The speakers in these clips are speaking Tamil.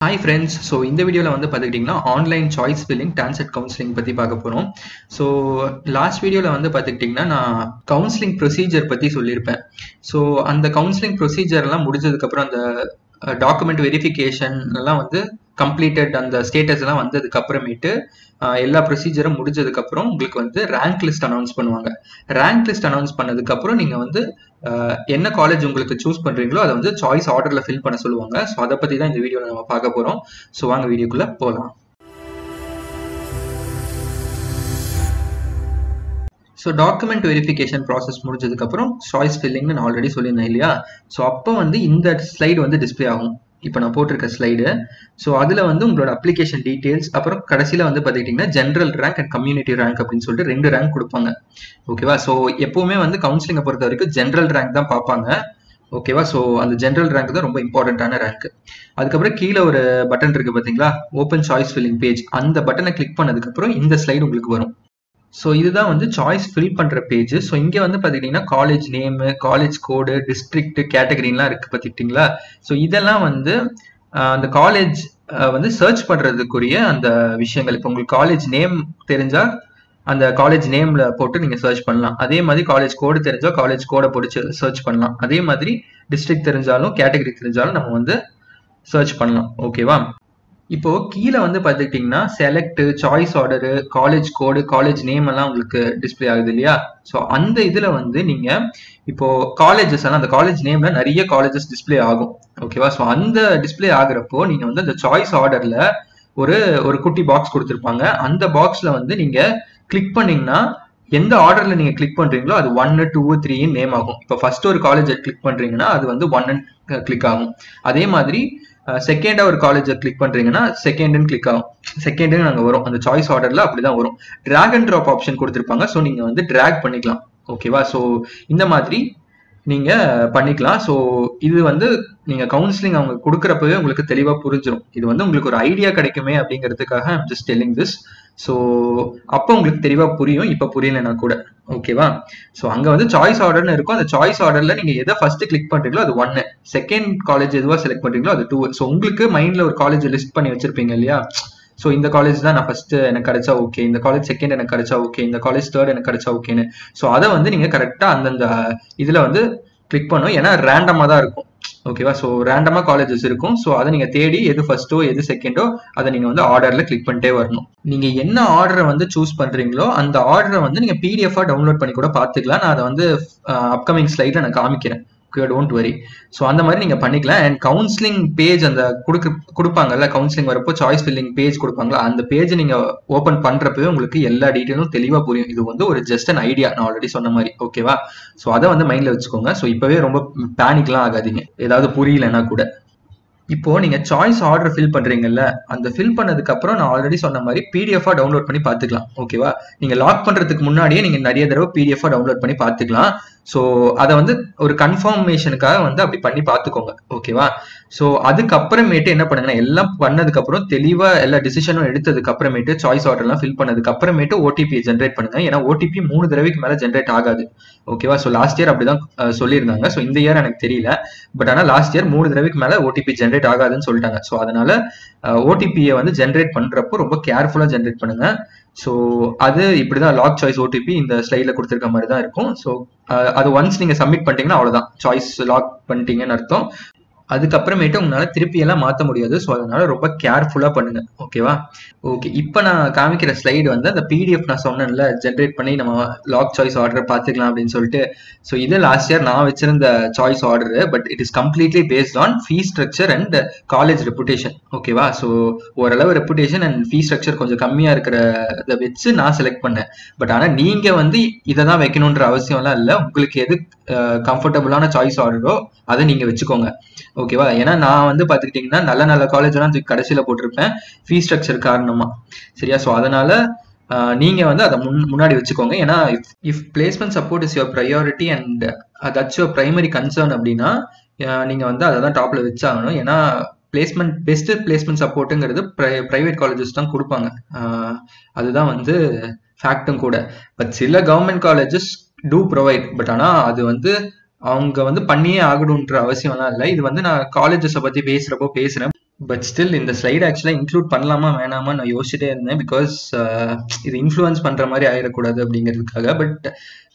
ஹாய் ஃப்ரெண்ட்ஸ் ஸோ இந்த வீடியோவில் வந்து பார்த்துக்கிட்டிங்கன்னா online choice filling TANCET counselling பற்றி பார்க்க போகிறோம் ஸோ லாஸ்ட் வீடியோவில் வந்து பார்த்துக்கிட்டிங்கன்னா நான் கவுன்சிலிங் ப்ரொசீஜர் பற்றி சொல்லியிருப்பேன் ஸோ அந்த கவுன்சிலிங் ப்ரொசீஜர்லாம் முடிஞ்சதுக்கப்புறம் அந்த டாக்குமெண்ட் வெரிஃபிகேஷன் எல்லாம் வந்து கம்ப்ளீட்டட் அந்த ஸ்டேட்டஸ் எல்லாம் வந்ததுக்கு அப்புறமேட்டு எல்லா ப்ரொசீஜரும் முடிஞ்சதுக்கப்புறம் உங்களுக்கு வந்து ரேங்க் லிஸ்ட் அனௌன்ஸ் பண்ணுவாங்க ரேங்க் லிஸ்ட் அனௌன்ஸ் பண்ணதுக்கப்புறம் நீங்கள் வந்து என்ன காலேஜ் உங்களுக்கு சூஸ் பண்ணுறீங்களோ அதை வந்து சாய்ஸ் ஆர்டரில் ஃபில் பண்ண சொல்லுவாங்க ஸோ அதை பற்றி தான் இந்த வீடியோவில் நம்ம பார்க்க போகிறோம் ஸோ வாங்க வீடியோக்குள்ளே போகலாம் ஸோ டாக்குமெண்ட் வெரிஃபிகேஷன் ப்ராசஸ் முடிஞ்சதுக்கப்புறம் சாய்ஸ் ஃபில்லிங்னு நான் ஆல்ரெடி சொல்லியிருந்தேன் இல்லையா ஸோ அப்போ வந்து இந்த ஸ்லைடு வந்து டிஸ்பிளே ஆகும் இப்போ நான் போட்டிருக்க ஸ்லைடு ஸோ அதில் வந்து உங்களோட அப்ளிகேஷன் டீட்டெயில்ஸ் அப்புறம் கடைசியில் வந்து பார்த்துக்கிட்டிங்கன்னா general rank and community rank அப்படின்னு சொல்லிட்டு ரெண்டு ரேங்க் கொடுப்பாங்க ஓகேவா ஸோ எப்போவுமே வந்து கவுன்சிலிங்கை பொறுத்த வரைக்கும் ஜென்ரல் ரேங்க் தான் பார்ப்பாங்க ஓகேவா ஸோ அந்த ஜென்ரல் ரேங்க் தான் ரொம்ப இம்பார்ட்டண்ட்டான ரேங்க் அதுக்கப்புறம் கீழே ஒரு பட்டன் இருக்கு பார்த்தீங்களா ஓப்பன் சாய்ஸ் ஃபில்லிங் பேஜ் அந்த பட்டனை கிளிக் பண்ணதுக்கப்புறம் இந்த ஸ்லைடு உங்களுக்கு வரும் ஸோ இதுதான் வந்து சாய்ஸ் ஃபில் பண்ணுற பேஜ் ஸோ இங்கே வந்து பார்த்துக்கிட்டிங்கன்னா college name college code district கேட்டகரின்லாம் இருக்குது பார்த்துக்கிட்டிங்களா ஸோ இதெல்லாம் வந்து அந்த காலேஜ் வந்து சர்ச் பண்ணுறதுக்குரிய அந்த விஷயங்கள் இப்போ உங்களுக்கு காலேஜ் நேம் தெரிஞ்சால் அந்த காலேஜ் நேமில் போட்டு நீங்கள் சர்ச் பண்ணலாம் அதே மாதிரி காலேஜ் கோடு தெரிஞ்சால் காலேஜ் கோடை போட்டு சர்ச் பண்ணலாம் அதே மாதிரி டிஸ்ட்ரிக்ட் தெரிஞ்சாலும் கேட்டகரி தெரிஞ்சாலும் நம்ம வந்து சர்ச் பண்ணலாம் ஓகேவா இப்போ கீழே வந்து பார்த்துக்கிட்டிங்கன்னா select choice order college code college name எல்லாம் உங்களுக்கு டிஸ்பிளே ஆகுது இல்லையா ஸோ அந்த இதில் வந்து நீங்கள் இப்போ காலேஜஸ் எல்லாம் அந்த காலேஜ் நேம்ல நிறைய காலேஜஸ் டிஸ்பிளே ஆகும் ஓகேவா ஸோ அந்த டிஸ்பிளே ஆகுறப்போ நீங்கள் வந்து அந்த சாய்ஸ் ஆர்டரில் ஒரு ஒரு குட்டி பாக்ஸ் கொடுத்துருப்பாங்க அந்த பாக்ஸில் வந்து நீங்கள் கிளிக் பண்ணீங்கன்னா எந்த ஆர்டர்ல நீங்க கிளிக் பண்றீங்களோ அது ஒன்னு டூ த்ரீ நேம் ஆகும் இப்போ ஃபர்ஸ்ட் ஒரு காலேஜ் கிளிக் பண்றீங்கன்னா அது வந்து ஒன் கிளிக் ஆகும் அதே மாதிரி செகண்டா ஒரு காலேஜை கிளிக் பண்றீங்கன்னா செகண்ட்னு கிளிக் ஆகும் செகண்ட்னு நாங்கள் வரும் அந்த சாய்ஸ் ஆர்டர்ல அப்படிதான் வரும் ட்ராக் அண்ட் ட்ராப் ஆப்ஷன் கொடுத்துருப்பாங்க ஸோ நீங்க வந்து ட்ராக் பண்ணிக்கலாம் ஓகேவா ஸோ இந்த மாதிரி நீங்க பண்ணிக்கலாம் ஸோ இது வந்து நீங்க கவுன்சிலிங் அவங்க கொடுக்குறப்பவே உங்களுக்கு தெளிவா புரிஞ்சிடும் இது வந்து உங்களுக்கு ஒரு ஐடியா கிடைக்குமே அப்படிங்கிறதுக்காக I'm just telling this so அப்போ உங்களுக்கு தெளிவா புரியும் இப்போ புரியலனா கூட ஓகேவா ஸோ அங்கே வந்து சாய்ஸ் ஆர்டர்னு இருக்கும் அந்த சாய்ஸ் ஆர்டர்ல நீங்க எதை ஃபர்ஸ்ட் கிளிக் பண்றீங்களோ அது ஒன்னு செகண்ட் காலேஜ் எதுவாக செலக்ட் பண்றீங்களோ அது டூ ஸோ உங்களுக்கு மைண்ட்ல ஒரு காலேஜ் லிஸ்ட் பண்ணி வச்சிருப்பீங்க இல்லையா ஸோ இந்த காலேஜ் தான் நான் ஃபர்ஸ்ட் எனக்கு கிடைச்சா ஓகே இந்த காலேஜ் செகண்ட் எனக்கு கிடைச்சா ஓகே இந்த காலேஜ் தேர்ட் எனக்கு கிடைச்சா ஓகேன்னு ஸோ அதை வந்து நீங்க கரெக்டா அந்தந்த இதுல வந்து கிளிக் பண்ணும் ஏன்னா ரேண்டமா தான் இருக்கும் ஓகேவா ஸோ ரேண்டமா காலேஜஸ் இருக்கும் ஸோ அதை நீங்க தேடி எது ஃபர்ஸ்டோ எது செகண்டோ அதை நீங்க வந்து ஆர்டர்ல கிளிக் பண்ணிட்டே வரணும் நீங்க என்ன ஆர்டரை வந்து சூஸ் பண்றீங்களோ அந்த ஆர்டரை வந்து நீங்க பிடிஎஃபா டவுன்லோட் பண்ணி கூட பாத்துக்கலாம் நான் அதை வந்து அப்கமிங் ஸ்லைட்ல நான் காமிக்கிறேன் டோன்ட் வரி ஸோ அந்த மாதிரி நீங்கள் பண்ணிக்கலாம் அண்ட் கவுன்சிலிங் பேஜ் அந்த கொடுக்க கொடுப்பாங்கல்ல கவுன்சிலிங் வரப்போ சாய்ஸ் ஃபில்லிங் பேஜ் கொடுப்பாங்களா அந்த பேஜ் நீங்கள் ஓப்பன் பண்ணுறப்பவே உங்களுக்கு எல்லா டீட்டெயிலும் தெளிவாக புரியும் இது வந்து ஒரு ஜஸ்ட் அன் ஐடியா நான் ஆல்ரெடி சொன்ன மாதிரி ஓகேவா ஸோ அதை வந்து மைண்டில் வச்சுக்கோங்க ஸோ இப்போவே ரொம்ப பேனிக்லாம் ஆகாதீங்க ஏதாவது புரியலன்னா கூட இப்போ நீங்க சாய்ஸ் ஆர்டர் ஃபில் பண்றீங்கல்ல அந்த ஃபில் பண்ணதுக்கு அப்புறம் நான் ஆல்ரெடி சொன்ன மாதிரி பிடிஎஃபா டவுன்லோட் பண்ணி பாத்துக்கலாம் ஓகேவா நீங்க லாக் பண்றதுக்கு முன்னாடியே நீங்க நிறைய தடவை பிடிஎஃபா டவுன்லோட் பண்ணி பாத்துக்கலாம் ஸோ அதை வந்து ஒரு கன்ஃபர்மேஷனுக்காக வந்து அப்படி பண்ணி பார்த்துக்கோங்க ஓகேவா ஸோ அதுக்கப்புறமேட்டு என்ன பண்ணுங்கன்னா எல்லாம் பண்ணதுக்கு அப்புறம் தெளிவா எல்லா டிசிஷனும் எடுத்ததுக்கு அப்புறமேட்டு சாய்ஸ் ஆர்டர்லாம் ஃபில் பண்ணதுக்கு அப்புறமேட்டு ஓடிபி ஜென்ரேட் பண்ணுங்க ஏன்னா ஓடிபி மூணு தடவைக்கு மேலே ஜென்ரேட் ஆகாது ஓகேவா ஸோ லாஸ்ட் இயர் அப்படிதான் சொல்லியிருந்தாங்க ஸோ இந்த இயர் எனக்கு தெரியல பட் ஆனால் லாஸ்ட் இயர் மூணு தடவைக்கு மேலே ஓடிபி ஜென்ரேட் ஆகாதுன்னு சொல்லிட்டாங்க ஸோ அதனால ஓடிபியை வந்து ஜென்ரேட் பண்றப்போ ரொம்ப கேர்ஃபுல்லாக ஜென்ரேட் பண்ணுங்க ஸோ அது இப்படிதான் லாக் சாய்ஸ் ஓடிபி இந்த ஸ்லைட்ல கொடுத்துருக்க மாதிரி தான் இருக்கும் ஸோ அது ஒன்ஸ் நீங்க சப்மிட் பண்ணிட்டீங்கன்னா அவ்வளோதான் சாய்ஸ் லாக் பண்ணிட்டீங்கன்னு அர்த்தம் அதுக்கப்புறமேட்டு உங்களால திருப்பி எல்லாம் மாற்ற முடியாது ஸோ அதனால ரொம்ப கேர்ஃபுல்லா பண்ணுங்க ஓகேவா ஓகே இப்போ நான் காமிக்கிற ஸ்லைடு வந்து அந்த பிடிஎஃப் நான் சொன்னேன்ல ஜென்ரேட் பண்ணி நம்ம லாக் சாய்ஸ் ஆர்டர் பார்த்துக்கலாம் அப்படின்னு சொல்லிட்டு ஸோ இது லாஸ்ட் இயர் நான் வச்சிருந்த choice order but it is completely based on fee structure and college reputation ஓகேவா ஸோ ஓரளவு ரெப்புடேஷன் அண்ட் ஃபீ ஸ்ட்ரக்சர் கொஞ்சம் கம்மியா இருக்கிறத வச்சு நான் செலக்ட் பண்ணேன் பட் ஆனால் நீங்க வந்து இதை தான் வைக்கணுன்ற அவசியம்லாம் இல்லை உங்களுக்கு எது கம்ஃபர்டபுளான சாய்ஸ் ஆர்டரோ அதை நீங்க வச்சுக்கோங்க ஓகேவா ஏன்னா நான் வந்து பார்த்துக்கிட்டிங்கன்னா நல்ல நல்ல காலேஜ்லாம் தூக்கி கடைசியில் போட்டிருப்பேன் ஃபீ ஸ்ட்ரக்சர் காரணமா சரியா ஸோ அதனால நீங்க வந்து அதை முன் முன்னாடி வச்சுக்கோங்க ஏன்னா if if placement support is your priority and that's your primary concern அப்படின்னா நீங்க வந்து அதை தான் டாப்ல வச்சாகணும் ஏன்னா பிளேஸ்மெண்ட் பெஸ்ட் பிளேஸ்மெண்ட் சப்போர்ட்டுங்கிறது ப்ரைவேட் காலேஜஸ் தான் கொடுப்பாங்க அதுதான் வந்து ஃபேக்டும் கூட பட் சில government colleges to provide but ஆனால் அது வந்து அவங்க வந்து பண்ணியே ஆகணுன்ற அவசியம்லாம் இல்லை இது வந்து நான் காலேஜஸை பத்தி பேசுறப்போ பேசுறேன் பட் ஸ்டில் இந்த ஸ்லைடு ஆக்சுவலாக இன்க்ளூட் பண்ணலாமா வேணாமா நான் யோசிச்சுட்டே இருந்தேன் பிகாஸ் இது இன்ஃப்ளூயன்ஸ் பண்ணுற மாதிரி ஆயிடக்கூடாது அப்படிங்கிறதுக்காக பட்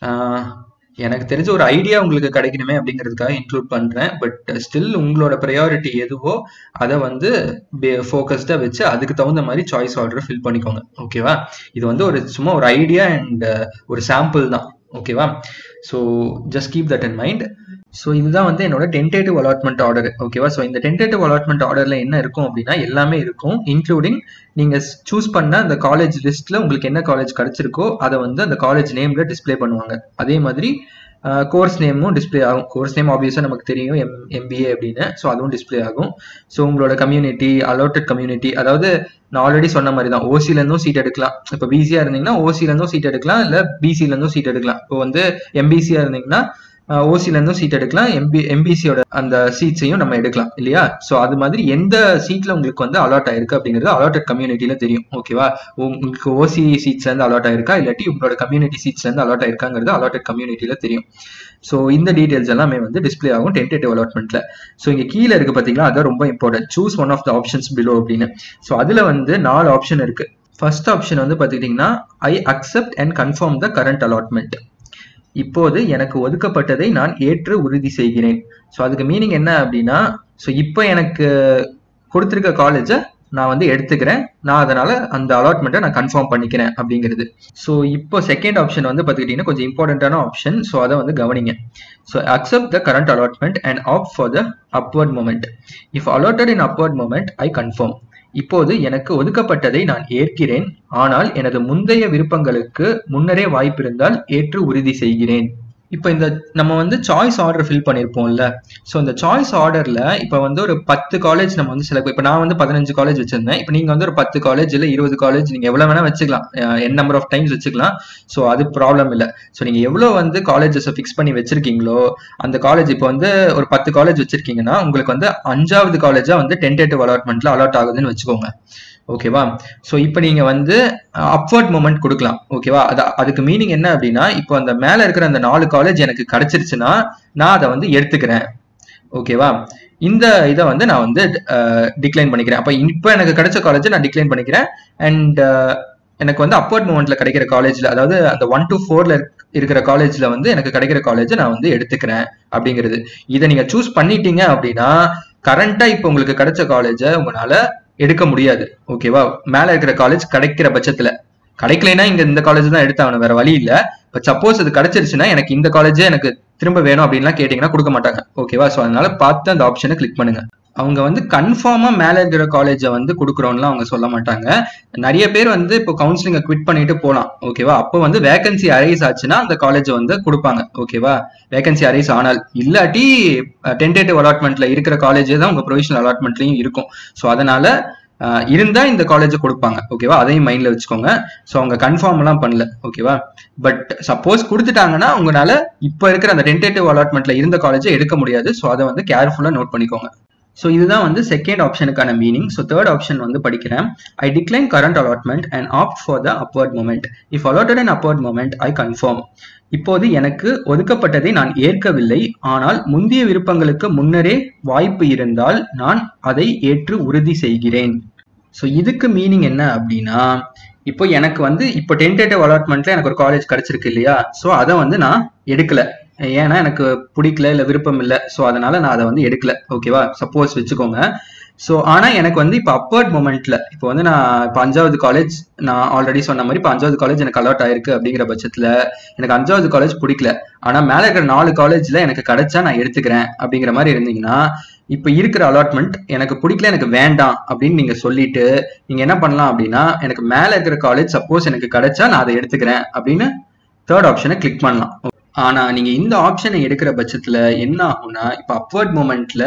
எனக்கு தெரிஞ்ச ஒரு ஐடியா உங்களுக்கு கிடைக்கணுமே அப்படிங்கிறதுக்காக இன்க்ளூட் பண்ணுறேன் பட் ஸ்டில் உங்களோட ப்ரையாரிட்டி எதுவோ அதை வந்து ஃபோக்கஸ்டாக வச்சு அதுக்கு தகுந்த மாதிரி சாய்ஸ் ஆர்டரை ஃபில் பண்ணிக்கோங்க ஓகேவா இது வந்து ஒரு சும்மா ஒரு ஐடியா அண்ட் ஒரு சாம்பிள் தான் ஓகேவா so just keep that in mind so இதுதான் வந்து என்னோட டென்டேட்டிவ் அலாட்மெண்ட் ஆர்டர் ஓகேவா ஸோ இந்த டென்டேட்டிவ் அலாட்மெண்ட் ஆர்டர்ல என்ன இருக்கும் அப்படின்னா எல்லாமே இருக்கும் இன்க்ளூடிங் நீங்க சூஸ் பண்ண அந்த காலேஜ் லிஸ்ட்ல உங்களுக்கு என்ன காலேஜ் கிடைச்சிருக்கோ அதை வந்து அந்த காலேஜ் நேம்ல டிஸ்பிளே பண்ணுவாங்க அதே மாதிரி கோர்ஸ் நேமும் டிஸ்பிளே ஆகும் கோர்ஸ் நேம் ஆப்வியஸாக நமக்கு தெரியும் எம் எம்பிஏ அப்படின்னு ஸோ அதுவும் டிஸ்பிளே ஆகும் ஸோ உங்களோட கம்யூனிட்டி அலோட்டட் கம்யூனிட்டி அதாவது நான் ஆல்ரெடி சொன்ன மாதிரி தான் ஓசிலேருந்தும் சீட் எடுக்கலாம் இப்போ பிசியாக இருந்தீங்கன்னா ஓசிலேருந்தும் சீட் எடுக்கலாம் இல்லை பிசிலேருந்தும் சீட் எடுக்கலாம் இப்போ வந்து எம்பிசியாக இருந்தீங்கன்னா ஓசிலேருந்தும் சீட் எடுக்கலாம் எம்பி எம்பிசியோட அந்த சீட்ஸையும் நம்ம எடுக்கலாம் இல்லையா ஸோ அது மாதிரி எந்த சீட்ல உங்களுக்கு வந்து அலாட் ஆயிருக்கு அப்படிங்கிறது அலாட்டட் கம்யூனிட்டியில தெரியும் ஓகேவா உங்களுக்கு ஓசி சீட்ஸ்ல இருந்து அலாட் ஆயிருக்கா இல்லாட்டி உங்களோட கம்யூனிட்டி சீட்ஸ்ல இருந்து அலாட் ஆயிருக்காங்கிறது அலாட்டட் கம்யூனிட்டியில தெரியும் ஸோ இந்த டீடைல்ஸ் எல்லாமே வந்து டிஸ்பிளே ஆகும் டென்டேட்டிவ் அலாட்மெண்ட்ல ஸோ இங்க கீழே இருக்கு பாத்தீங்களா அதான் ரொம்ப important choose one of the options below அப்படின்னு ஸோ அதுல வந்து நாலு ஆப்ஷன் இருக்கு ஃபர்ஸ்ட் ஆப்ஷன் வந்து பாத்துக்கிட்டீங்கன்னா I accept and confirm the current allotment இப்போது எனக்கு ஒதுக்கப்பட்டதை நான் ஏற்று உறுதி செய்கிறேன் ஸோ அதுக்கு மீனிங் என்ன அப்படின்னா ஸோ இப்போ எனக்கு கொடுத்துருக்க காலேஜை நான் வந்து எடுத்துக்கிறேன் நான் அதனால அந்த அலாட்மெண்ட்டை நான் கன்ஃபார்ம் பண்ணிக்கிறேன் அப்படிங்கிறது ஸோ இப்போ செகண்ட் ஆப்ஷன் வந்து பார்த்துக்கிட்டிங்கன்னா கொஞ்சம் இம்பார்ட்டண்ட்டான ஆப்ஷன் ஸோ அதை வந்து கவனிங்க so accept the current allotment and opt for the upward movement if allotted in upward movement I confirm இப்போது எனக்கு ஒதுக்கப்பட்டதை நான் ஏற்கிறேன் ஆனால் எனது முந்தைய விருப்பங்களுக்கு முன்னரே வாய்ப்பிருந்தால் ஏற்று உறுதி செய்கிறேன் இப்போ இந்த நம்ம வந்து சாய்ஸ் ஆர்டர் ஃபில் பண்ணியிருப்போம்ல ஸோ இந்த சாய்ஸ் ஆர்டரில் இப்போ வந்து ஒரு பத்து காலேஜ் நம்ம வந்து செலக்ட் இப்போ நான் வந்து பதினஞ்சு காலேஜ் வச்சிருந்தேன் இப்போ நீங்கள் வந்து ஒரு பத்து காலேஜ் இல்லை இருபது காலேஜ் நீங்கள் எவ்வளோ வேணால் வச்சுக்கலாம் என் நம்பர் ஆஃப் டைம்ஸ் வச்சுக்கலாம் ஸோ அது ப்ராப்ளம் இல்லை ஸோ நீங்கள் எவ்வளோ வந்து காலேஜஸை ஃபிக்ஸ் பண்ணி வச்சிருக்கீங்களோ அந்த காலேஜ் இப்போ வந்து ஒரு பத்து காலேஜ் வச்சிருக்கீங்கன்னா உங்களுக்கு வந்து அஞ்சாவது காலேஜாக வந்து டென்டேட்டிவ் அலாட்மெண்ட்ல அலாட் ஆகுதுன்னு வச்சுக்கோங்க ஓகேவா ஸோ இப்போ நீங்கள் வந்து அப்வர்ட் மூமெண்ட் கொடுக்கலாம் ஓகேவா அது அதுக்கு மீனிங் என்ன அப்படின்னா இப்போ அந்த மேலே இருக்கிற அந்த நாலு காலேஜ் எனக்கு கிடைச்சிருச்சுன்னா நான் அதை வந்து எடுத்துக்கிறேன் ஓகேவா இந்த இதை வந்து நான் வந்து டிக்ளைன் பண்ணிக்கிறேன் அப்போ இப்போ எனக்கு கிடைச்ச காலேஜை நான் டிக்ளைன் பண்ணிக்கிறேன் அண்ட் எனக்கு வந்து அப்வர்ட் மூமெண்ட்ல கிடைக்கிற காலேஜ்ல அதாவது அந்த ஒன் டு ஃபோர்ல இருக்கிற காலேஜ்ல வந்து எனக்கு கிடைக்கிற காலேஜை நான் வந்து எடுத்துக்கிறேன் அப்படிங்கிறது இதை நீங்க சூஸ் பண்ணிட்டீங்க அப்படின்னா கரண்டா இப்போ உங்களுக்கு கிடைச்ச காலேஜை உங்களால எடுக்க முடியாது ஓகேவா மேல இருக்கிற காலேஜ் கிடைக்கிற பட்சத்துல கிடைக்கலைன்னா இங்க இந்த காலேஜ் தான் எடுத்தாகணும் வேற வழி இல்ல பட் சப்போஸ் அது கிடைச்சிருச்சுன்னா எனக்கு இந்த காலேஜே எனக்கு திரும்ப வேணும் அப்படின்லாம் கேட்டீங்கன்னா கொடுக்க மாட்டாங்க ஓகேவா ஸோ அதனால பார்த்து அந்த ஆப்ஷனை கிளிக் பண்ணுங்க அவங்க வந்து கன்ஃபார்மா மேல இருக்கிற காலேஜை வந்து கொடுக்குறோம்லாம் அவங்க சொல்ல மாட்டாங்க நிறைய பேர் வந்து இப்போ கவுன்சிலிங்கை குவிட் பண்ணிட்டு போகலாம் ஓகேவா அப்போ வந்து வேகன்சி அரைஸ் ஆச்சுன்னா அந்த காலேஜை வந்து கொடுப்பாங்க ஓகேவா வேகன்சி அரைஸ் ஆனால் இல்லாட்டி டென்டேட்டிவ் அலாட்மெண்ட்ல இருக்கிற காலேஜே தான் உங்க ப்ரொவிஷனல் அலாட்மெண்ட்லயும் இருக்கும் ஸோ அதனால இருந்தா இந்த காலேஜை கொடுப்பாங்க ஓகேவா அதையும் மைண்ட்ல வச்சுக்கோங்க ஸோ அவங்க கன்ஃபார்ம் எல்லாம் பண்ணல ஓகேவா பட் சப்போஸ் கொடுத்துட்டாங்கன்னா உங்களால இப்போ இருக்கிற அந்த டென்டேட்டிவ் அலாட்மெண்ட்ல இருந்த காலேஜை எடுக்க முடியாது ஸோ அதை வந்து கேர்ஃபுல்லா நோட் பண்ணிக்கோங்க ஸோ இதுதான் வந்து செகண்ட் ஆப்ஷனுக்கான மீனிங் ஸோ தேர்ட் ஆப்ஷன் வந்து படிக்கிறேன் I decline current allotment and opt for the upward movement if allotted and upward movement I confirm இப்போது எனக்கு ஒதுக்கப்பட்டதை நான் ஏற்கவில்லை ஆனால் முந்தைய விருப்பங்களுக்கு முன்னரே வாய்ப்பு இருந்தால் நான் அதை ஏற்று உறுதி செய்கிறேன் ஸோ இதுக்கு மீனிங் என்ன அப்படின்னா இப்போ எனக்கு வந்து இப்போ டென்டேட்டிவ் அலாட்மெண்ட்ல எனக்கு ஒரு காலேஜ் கிடைச்சிருக்கு இல்லையா ஸோ அதை வந்து நான் எடுக்கல ஏன்னா எனக்கு பிடிக்கல இல்லை விருப்பம் இல்லை ஸோ அதனால நான் அதை வந்து எடுக்கல ஓகேவா சப்போஸ் வச்சுக்கோங்க ஸோ ஆனால் எனக்கு வந்து இப்போ அப்பர்ட் மூமெண்ட்ல இப்போ வந்து நான் இப்போ அஞ்சாவது காலேஜ் நான் ஆல்ரெடி சொன்ன மாதிரி இப்போ அஞ்சாவது காலேஜ் எனக்கு அலாட் ஆயிருக்கு அப்படிங்கிற பட்சத்தில் எனக்கு அஞ்சாவது காலேஜ் பிடிக்கல ஆனால் மேலே இருக்கிற நாலு காலேஜில் எனக்கு கிடைச்சா நான் எடுத்துக்கிறேன் அப்படிங்கிற மாதிரி இருந்தீங்கன்னா இப்போ இருக்கிற அலாட்மெண்ட் எனக்கு பிடிக்கல எனக்கு வேண்டாம் அப்படின்னு நீங்க சொல்லிட்டு நீங்க என்ன பண்ணலாம் அப்படின்னா எனக்கு மேலே இருக்கிற காலேஜ் சப்போஸ் எனக்கு கிடைச்சா நான் அதை எடுத்துக்கிறேன் அப்படின்னு தேர்ட் ஆப்ஷனை கிளிக் பண்ணலாம் ஆனா நீங்க இந்த ஆப்ஷனை எடுக்கிற பட்சத்துல என்ன ஆகும்னா இப்போ அப்வர்ட் மூமெண்ட்ல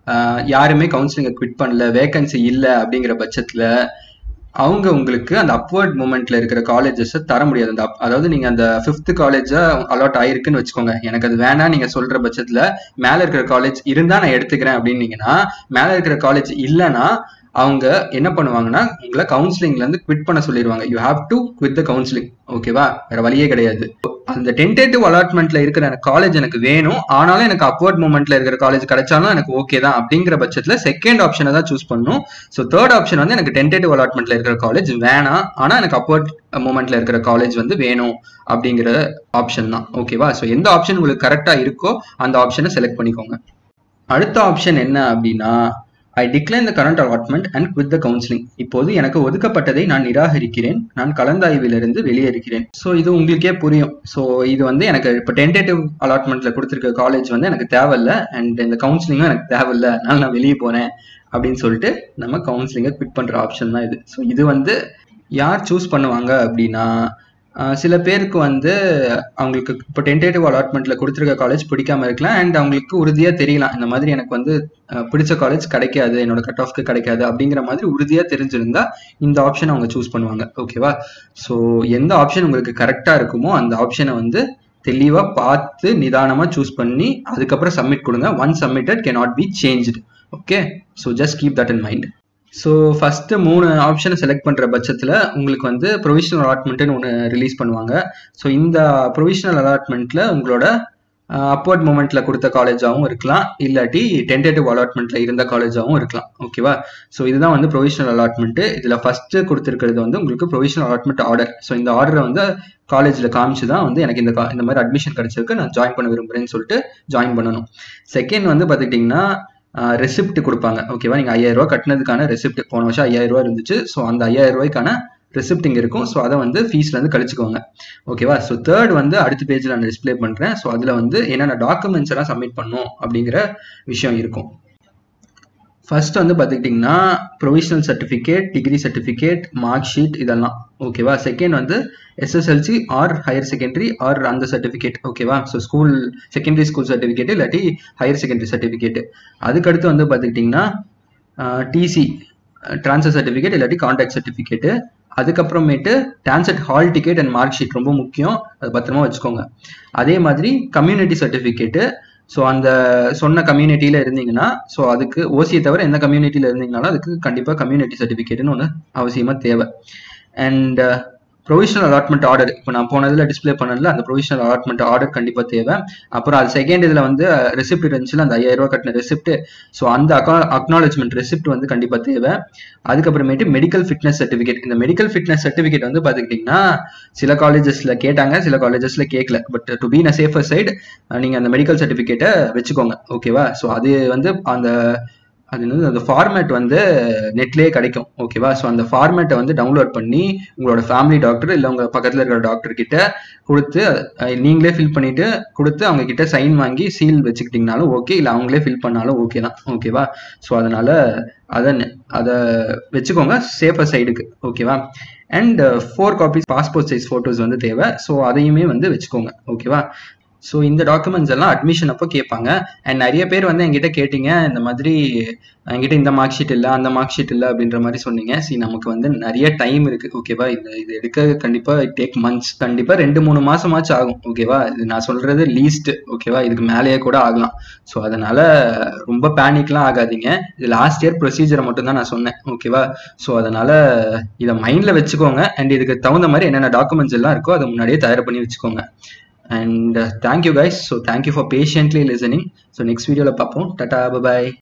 யாருமே கவுன்சிலிங்கை குவிட் பண்ணல வேகன்சி இல்லை அப்படிங்கிற பட்சத்துல அவங்க உங்களுக்கு அந்த அப்வர்ட் மூமெண்ட்ல இருக்கிற காலேஜஸ் தர முடியாது அந்த அதாவது நீங்க அந்த ஃபிஃப்த் காலேஜ அலாட் ஆயிருக்குன்னு வச்சுக்கோங்க எனக்கு அது வேணாம் நீங்க சொல்ற பட்சத்துல மேல இருக்கிற காலேஜ் இருந்தா நான் எடுத்துக்கிறேன் அப்படின்னீங்கன்னா மேல இருக்கிற காலேஜ் இல்லைன்னா அவங்க என்ன பண்ணுவாங்கன்னா உங்களை கவுன்சிலிங்ல இருந்து குவிட் பண்ண சொல்லிடுவாங்க you have to quit the counselling ஓகேவா வேற வழியே கிடையாது அந்த டென்டேட்டிவ் அலாட்மெண்ட்ல இருக்கிற காலேஜ் எனக்கு வேணும் ஆனாலும் எனக்கு அப்வர்ட் மூமெண்ட்ல இருக்கிற காலேஜ் கிடைச்சாலும் எனக்கு ஓகே தான் அப்படிங்கிற பட்சத்துல செகண்ட் ஆப்ஷனை தான் சூஸ் பண்ணும் ஸோ தேர்ட் ஆப்ஷன் வந்து எனக்கு டென்டேட்டிவ் அலாட்மெண்ட்ல இருக்கிற காலேஜ் வேணாம் ஆனா எனக்கு அப்வர்ட் மூமெண்ட்ல இருக்கிற காலேஜ் வந்து வேணும் அப்படிங்கிற ஆப்ஷன் தான் ஓகேவா ஸோ எந்த ஆப்ஷன் உங்களுக்கு கரெக்டா இருக்கோ அந்த ஆப்ஷனை செலக்ட் பண்ணிக்கோங்க அடுத்த ஆப்ஷன் என்ன அப்படின்னா I decline the current allotment and quit the counselling இப்போது எனக்கு ஒதுக்கப்பட்டதை நான் நிராகரிக்கிறேன் நான் கலந்தாய்விலிருந்து வெளியேறுகிறேன் ஸோ இது உங்களுக்கே புரியும் ஸோ இது வந்து எனக்கு இப்போ டென்டேட்டிவ் அலாட்மெண்ட்ல கொடுத்துருக்க காலேஜ் வந்து எனக்கு தேவையில்ல அண்ட் இந்த கவுன்சிலிங்கும் எனக்கு தேவையில்ல அதனால நான் வெளியே போறேன் அப்படின்னு சொல்லிட்டு நம்ம கவுன்சிலிங்கை குவிட் பண்ற ஆப்ஷன் தான் இது ஸோ இது வந்து யார் சூஸ் பண்ணுவாங்க அப்படின்னா ஆஹ் சில பேருக்கு வந்து அவங்களுக்கு இப்போ டென்டேட்டிவ் அலாட்மெண்ட்ல கொடுத்துருக்க காலேஜ் பிடிக்காம இருக்கலாம் அண்ட் அவங்களுக்கு உறுதியா தெரியலாம் இந்த மாதிரி எனக்கு வந்து ஆஹ் பிடிச்ச காலேஜ் கிடைக்காது என்னோட கட் ஆஃப்க்கு கிடைக்காது அப்படிங்கிற மாதிரி உறுதியா தெரிஞ்சிருந்தா இந்த ஆப்ஷன் அவங்க சூஸ் பண்ணுவாங்க ஓகேவா ஸோ எந்த ஆப்ஷன் உங்களுக்கு கரெக்டா இருக்குமோ அந்த ஆப்ஷனை வந்து தெளிவா பார்த்து நிதானமா சூஸ் பண்ணி அதுக்கப்புறம் சப்மிட் கொடுங்க once submitted can not be changed okay so just keep that in mind so first மூணு ஆப்ஷனை செலக்ட் பண்ணுற பட்சத்தில் உங்களுக்கு வந்து ப்ரொவிஷனல் அலாட்மெண்ட்டுன்னு ஒன்று ரிலீஸ் பண்ணுவாங்க ஸோ இந்த ப்ரொவிஷனல் அலாட்மெண்ட்டில் உங்களோட அப்வர்ட் மூமெண்ட்டில் கொடுத்த காலேஜாகவும் இருக்கலாம் இல்லாட்டி டென்டேட்டிவ் அலாட்மெண்ட்டில் இருந்த காலேஜாகவும் இருக்கலாம் ஓகேவா ஸோ இதுதான் வந்து ப்ரொவிஷனல் அலாட்மெண்ட்டு இதில் ஃபஸ்ட்டு கொடுத்துருக்கிறது வந்து உங்களுக்கு ப்ரொவிஷனல் அலாட்மெண்ட் ஆர்டர் ஸோ இந்த ஆர்டரை வந்து காலேஜில் காமிச்சு தான் வந்து எனக்கு இந்த இந்த மாதிரி அட்மிஷன் கிடைச்சிருக்கு நான் ஜாயின் பண்ண விரும்புகிறேன்னு சொல்லிட்டு ஜாயின் பண்ணணும் செகண்ட் வந்து பார்த்துக்கிட்டிங்கன்னா ரெசிப்ட் கொடுப்பாங்க ஓகேவா நீங்கள் ஐயாயிரம் ரூபா கட்டினதுக்கான ரெசிப்ட் போன வருஷம் ஐயாயிரம் ரூபா இருந்துச்சு ஸோ அந்த ஐயாயிரம் ரூபாய்க்கான ரெசிப்ட் இங்கே இருக்கும் ஸோ அதை வந்து ஃபீஸ்லேருந்து கழிச்சுக்கோங்க ஓகேவா ஸோ தேர்ட் வந்து அடுத்த பேஜில் நான் டிஸ்பிளே பண்ணுறேன் ஸோ அதில் வந்து என்னென்ன டாக்குமெண்ட்ஸ் எல்லாம் சப்மிட் பண்ணும் அப்படிங்கிற விஷயம் இருக்கும் ஃபர்ஸ்ட் வந்து பார்த்துக்கிட்டிங்கன்னா provisional certificate degree certificate mark sheet இதெல்லாம் ஓகேவா செகண்ட் வந்து SSLC or higher secondary or அந்த சர்டிஃபிகேட் ஓகேவா so school secondary school certificate இல்லாட்டி ஹையர் செகண்டரி சர்டிஃபிகேட் அதுக்கடுத்து வந்து பார்த்துக்கிட்டிங்கன்னா டிசி ட்ரான்ஸ்ஃபர் சர்டிஃபிகேட் இல்லாட்டி கான்டாக்ட் சர்டிஃபிகேட்டு அதுக்கப்புறமேட்டு TANCET hall ticket and mark sheet ரொம்ப முக்கியம் அது பத்திரமா வச்சுக்கோங்க அதே மாதிரி கம்யூனிட்டி சர்டிஃபிகேட்டு ஸோ அந்த சொன்ன கம்யூனிட்டியில் இருந்தீங்கன்னா ஸோ அதுக்கு ஓசியை தவிர எந்த கம்யூனிட்டியில் இருந்தீங்கனாலும் அதுக்கு கண்டிப்பாக கம்யூனிட்டி சர்டிஃபிகேட்னு ஒன்று அவசியமாக தேவை அண்ட் ப்ரொவிஷனல் அலாட்மெண்ட் ஆர்டர் இப்போ நான் போனதில் டிஸ்பிளே பண்ணதில் அந்த ப்ரொவிஷனல் அலாட்மெண்ட் ஆர்டர் கண்டிப்பாக தேவை அப்புறம் அது செகண்ட் இதில் வந்து ரெசிப்ட் இருந்துச்சுல அந்த ஐயாயிரம் ரூபா கட்டின ரெசிப்ட் ஸோ அந்த அக்கா அக்னாலஜ்மெண்ட் ரெசிப்ட் வந்து கண்டிப்பாக தேவை அதுக்கப்புறமேட்டு மெடிக்கல் ஃபிட்னஸ் சர்டிஃபிகேட் இந்த மெடிக்கல் ஃபிட்னஸ் சர்டிஃபிகேட் வந்து பார்த்துக்கிட்டிங்கன்னா சில காலேஜஸில் கேட்டாங்க சில காலேஜஸில் கேட்கல but to be a safer side நீங்கள் அந்த மெடிக்கல் சர்டிஃபிகேட்டை வச்சுக்கோங்க ஓகேவா ஸோ அது வந்து அந்த அது வந்து அந்த ஃபார்மேட் வந்து நெட்லேயே கிடைக்கும் ஓகேவா ஸோ அந்த ஃபார்மேட்டை வந்து டவுன்லோட் பண்ணி உங்களோட ஃபேமிலி டாக்டர் இல்லை உங்கள் பக்கத்தில் இருக்கிற டாக்டர் கிட்ட கொடுத்து நீங்களே ஃபில் பண்ணிட்டு கொடுத்து அவங்க கிட்ட சைன் வாங்கி சீல் வச்சுக்கிட்டிங்கனாலும் ஓகே இல்லை அவங்களே ஃபில் பண்ணாலும் ஓகே தான் ஓகேவா ஸோ அதனால அதை அதை வச்சுக்கோங்க சேஃபர் சைடுக்கு ஓகேவா and four copies passport size photos வந்து தேவை ஸோ அதையுமே வந்து வச்சுக்கோங்க ஓகேவா ஸோ இந்த டாக்குமெண்ட்ஸ் எல்லாம் அட்மிஷன் அப்போ கேட்பாங்க அண்ட் நிறைய பேர் வந்து என்கிட்ட கேட்டீங்க இந்த மாதிரி என்கிட்ட இந்த மார்க் ஷீட் இல்லை அந்த மார்க் ஷீட் இல்லை அப்படின்ற மாதிரி சொன்னீங்க சி நமக்கு வந்து நிறைய டைம் இருக்கு ஓகேவா இது இது எடுக்க கண்டிப்பா டேக் மந்த்ஸ் கண்டிப்பா ரெண்டு மூணு மாசமாச்சும் ஆகும் ஓகேவா இது நான் சொல்றது லீஸ்ட் ஓகேவா இதுக்கு மேலேயே கூட ஆகலாம் ஸோ அதனால ரொம்ப பேனிக்லாம் ஆகாதீங்க இது லாஸ்ட் இயர் ப்ரொசீஜரை மட்டும் தான் நான் சொன்னேன் ஓகேவா ஸோ அதனால இதை மைண்ட்ல வச்சுக்கோங்க அண்ட் இதுக்கு தகுந்த மாதிரி என்னென்ன டாக்குமெண்ட்ஸ் எல்லாம் இருக்கோ அதை முன்னாடியே தயார் பண்ணி வச்சுக்கோங்க and uh, thank you guys so thank you for patiently listening so next video la papom tata bye bye